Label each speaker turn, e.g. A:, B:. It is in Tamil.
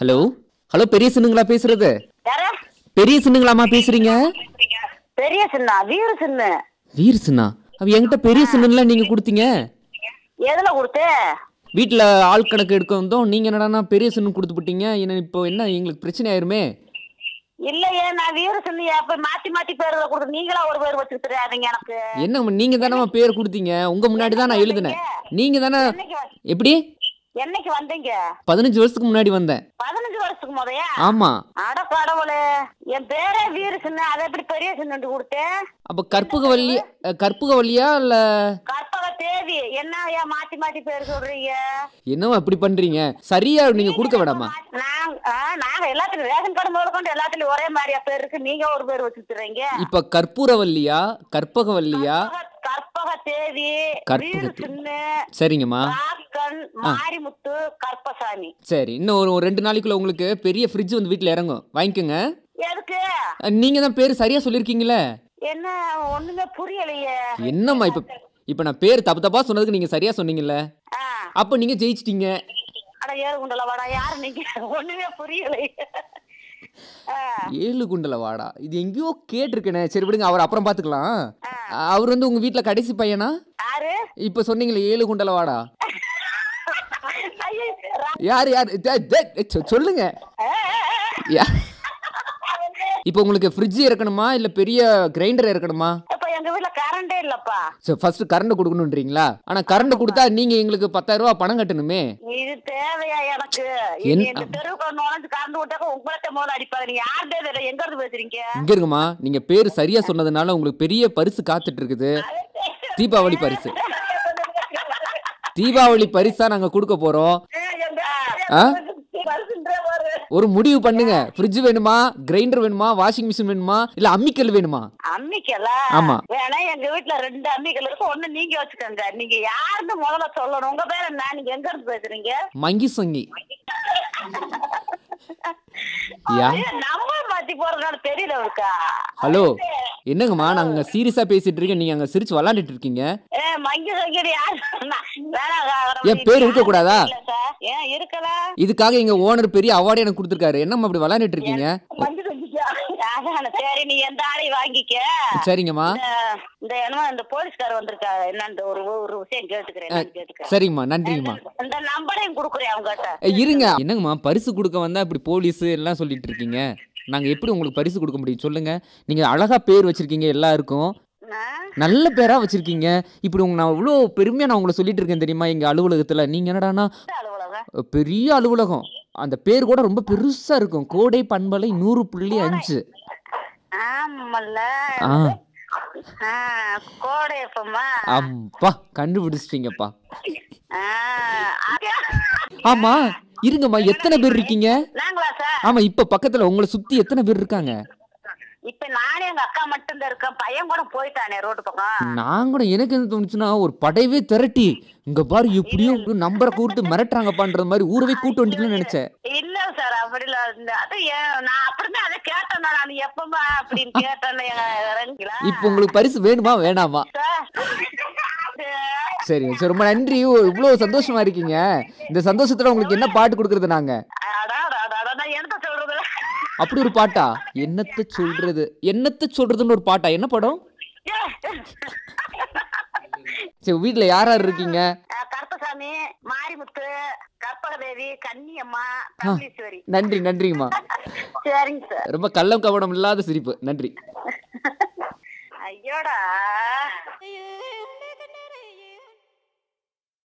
A: ஹலோ ஹலோ பெரிய சின்னுங்களா பேசுறது
B: யார
A: பெரிய சின்னுங்களாமா பேசுறீங்க
B: பெரிய சின்ன வீர சின்ன
A: வீர் சின்னா அவ என்கிட்ட பெரிய சின்னுலாம் நீங்க கொடுத்தீங்க
B: எதுல கொடுத்து
A: வீட்டில் ஆள் கணக்கு எடுக்க வந்தோம் நீங்க என்னடான்னா பெரிய சின்னு கொடுத்து விட்டீங்க என்ன இப்போ என்ன எங்களுக்கு பிரச்சனை ஆயிருமே
B: இல்லையே நான் வீர சின்ன அப்ப மாத்தி மாத்தி பேர் கொடுத்து நீங்களா ஒரு பேர் வச்சுட்டு தெரியாதுங்க எனக்கு
A: என்ன நீங்க தானே பேர் கொடுத்தீங்க உங்க முன்னாடி தான் நான் எழுதினேன் நீங்க தானே
B: என்னைக்கு வ-
A: எப்படி
B: என்னைக்கு வந்தீங்க
A: பதினஞ்சு வருஷத்துக்கு முன்னாடி வந்தேன்
B: பதினஞ்சு வருஷத்துக்கு முதையா
A: ஆமா
B: அட கடவுளே என் பேரே வீர சின்ன அதை எப்படி பெரிய சின்னண்டு கொடுத்தேன்
A: அப்ப கற்பகவல்லி அஹ், கற்பகவல்லியா இல்ல
B: கற்பக தேவி என்ன ஐயா மாத்தி மாத்தி பேர் சொல்றீங்க
A: என்னவா இப்படி பண்றீங்க சரியா நீங்க கொடுக்க வேண்டாமா
B: நாங்க ஆ, நாங்க எல்லாத்துலயும் ரேஷன் கார்டு முதல் கொண்டு எல்லாத்துலயும் ஒரே மாதிரியா பேர் இருக்கு நீங்க ஒரு பேர் வச்சுக்கிறீங்க
A: இப்ப கற்பூரவல்லியா கற்பகவல்லியா
B: கற்பக தேவி
A: கற்பக
B: வீர
A: தேவி.
B: சின்ன
A: சரிங்கம்மா
B: ராக்கன் மாரிமுத்து கற்பசாமி
A: சரி இன்னும் ஒரு ஒரு ரெண்டு நாளைக்குள்ள உங்களுக்கு பெரிய ஃப்ரிட்ஜ் வந்து வீட்டில் இறங்கும் வாங்கிக்கோங்க
B: எதுக்கு
A: அஹ், நீங்க தான் பேர் சரியா சொல்லியிருக்கீங்களே
B: என்ன ஒண்ணுமே புரியலையே
A: என்னம்மா இப்ப இப்ப நான் பேர் தப்பு தப்பா சொன்னதுக்கு நீங்க சரியா சொன்னீங்கல்ல
B: ஆ,
A: அப்ப நீங்க ஜெயிச்சிட்டீங்க
B: அட ஏறு குண்டல வாடா யாரு நீங்க ஒண்ணுமே புரியலையே ஆ,
A: ஏழு குண்டல வாடா இது எங்கேயோ கேட்டிருக்கேனே சரி விடுங்க அவர் அப்புறம் பாத்துக்கலாம் அவர் வந்து உங்க வீட்ல கடைசி பையனா
B: யாரு
A: இப்ப சொன்னீங்களே ஏழு குண்டல வாடா
B: ஐயோ, ரா-
A: யார் யார் டே- டே- சொ- சொல்லுங்க
B: ஆ, ஆ, ஆ.
A: யா- இப்போ உங்களுக்கு ஃப்ரிட்ஜ் இறக்கணுமா இல்ல பெரிய கிரைண்டர் இறக்கணுமா
B: இப்ப எங்க வீட்ல கரண்டே இல்லப்பா
A: சரி ஃபர்ஸ்ட் கரண்ட் கொடுக்கணுன்றீங்களா ஆனா கரண்ட் கொடுத்தா நீங்க எங்களுக்கு பத்தாயிரம் ரூபாய் பணம் கட்டணுமே
B: இது தேவையா எனக்கு இது
A: என்ன-
B: எங்க தெருவுக்கு நுழைஞ்சு கரண்ட் விட்டாக்க உங்கள்ட்ட முதல்ல அடிப்பாங்க நீங்க யார்டே தெரியல எங்க இருந்து பேசுறீங்க
A: இங்க இருக்குமா நீங்க பேர் சரியா சொன்னதுனால உங்களுக்கு பெரிய பரிசு காத்துட்டு இருக்குது தீபாவளி பரிசு தீபாவளி பரிசா நாங்க கொடுக்க போறோம் ஆ?
B: வருஷன்றே பாரு
A: ஒரு முடிவு பண்ணுங்க ஃப்ரிட்ஜ் வேணுமா கிரைண்டர் வேணுமா வாஷிங் மிஷின் வேணுமா இல்ல அம்மிக்கல் வேணுமா
B: அம்மிக்கல
A: ஆமா.
B: வேணா எங்க வீட்ல ரெண்டு அம்மிக்கல் இருக்கு ஒண்ணு நீங்க வச்சுக்கோங்க நீங்க யாருன்னு முதல்ல சொல்லணும் உங்க பேர் என்ன நீங்க எங்க இருந்து பேசுறீங்க
A: மங்கி சங்கி யா
B: நம்பர் மாத்தி போறதுனால தெரியல இருக்கா
A: ஹலோ என்னங்கம்மா நாங்க சீரியஸா பேசிட்டு இருக்கேன் நீங்க அங்க சிரிச்சு விளாண்டுட்டு இருக்கீங்க
B: ஏ மங்கி சங்கரி யார் சொன்னா? வேணாம், வேணாம்.
A: என் பேர் இருக்கக்கூடாதா?
B: இல்ல சார். ஏன் இருக்கல
A: இதுக்காக எங்க ஓனர் பெரிய அவார்டு எனக்கு கொடுத்துருக்காரு என்னம்மா அப்படி விளாண்டுட்டு இருக்கீங்க
B: மங்கி சங்கியா அதான, சரி நீ எந்த ஆளையும் வாங்கிக்க
A: சரிங்கம்மா
B: இந்த- இந்த என்னமோ இந்த போலீஸ்கார் வந்திருக்கா என்னன்னு ஒரு ஒரு விஷயம் கேட்டுக்கிறேன் என்னன்னு கேட்டுக்கிறேன்
A: சரிங்கம்மா நன்றிங்கம்மா
B: இந்த நம்பரையும் கொடுக்குறேன் அவங்க
A: ஏய், இருங்க என்னங்கம்மா பரிசு கொடுக்க வந்தா இப்படி போலீஸ் எல்லாம் சொல்லிட்டு இருக்கீங்க நாங்க எப்படி உங்களுக்கு பரிசு கொடுக்க முடியும் சொல்லுங்க நீங்க அழகா பேர் வச்சிருக்கீங்க எல்லாருக்கும் நல்ல பேரா வச்சிருக்கீங்க இப்படி உங்க நான் இவ்வளோ பெருமையா நான் உங்களை சொல்லிட்டு இருக்கேன் தெரியுமா எங்க அலுவலகத்துல நீங்க என்னடான்னா
B: அலுவலகம்
A: பெரிய அலுவலகம் அந்த பேர் கூட ரொம்ப பெருசா இருக்கும் கோடை பண்பலை நூறு புள்ளி அஞ்சு
B: ஆமல்ல
A: ஆ
B: ஆ, கோடை எப்பமா
A: அப்பா கண்டுபிடிச்சிட்டீங்கப்பா ஆமா இருங்கம்மா எத்தனை பேர் இருக்கீங்க
B: நாங்களா சார்
A: ஆமா இப்ப பக்கத்துல உங்களை சுத்தி எத்தனை பேர் இருக்காங்க
B: இப்ப நானே எங்க அக்கா மட்டும் தான் இருக்கேன் பையன் கூட போயிட்டானே ரோட்டு பக்கம்
A: நான் கூட எனக்கு என்ன தோணுச்சுன்னா ஒரு படையவே திரட்டி இங்க பாரு எப்படியோ நம்பரை கூப்பிட்டு மிரட்டுறாங்கப்பான்ற மாதிரி ஊரவே கூட்டு வந்துட்டுன்னு நினைச்சேன்
B: இல்ல சார் அப்படி இல்ல இந்த- அது ஏன் நான் அப்படிதான் அதை கேட்டேன் நான் எப்பமா அப்படின்னு கேட்டேன் எங்க இறங்கிங்களா
A: இப்போ உங்களுக்கு பரிசு வேணுமா வேணாமா
B: சார்
A: சரி சரி ரொம்ப நன்றி ஓ, இவ்வளவு சந்தோஷமா இருக்கீங்க இந்த சந்தோஷத்துல உங்களுக்கு என்ன பாட்டு கொடுக்கறது நாங்க
B: அடா, அடா, அடா, அடா, நான் என்னத்த சொல்றது
A: அப்படி ஒரு பாட்டா என்னத்த சொல்றது என்னத்த சொல்றதுன்னு ஒரு பாட்டா என்ன படம் சரி வீட்ல யார் யார் இருக்கீங்க
B: அஹ், கருப்பசாமி மாரிமுத்து கற்பகதேவி கன்னியம்மா கமலீஸ்வரி
A: நன்றி நன்றிங்கம்மா
B: சரிங்க சார்
A: ரொம்ப கள்ளம் கவனம் இல்லாத சிரிப்பு நன்றி
B: ஐயோடா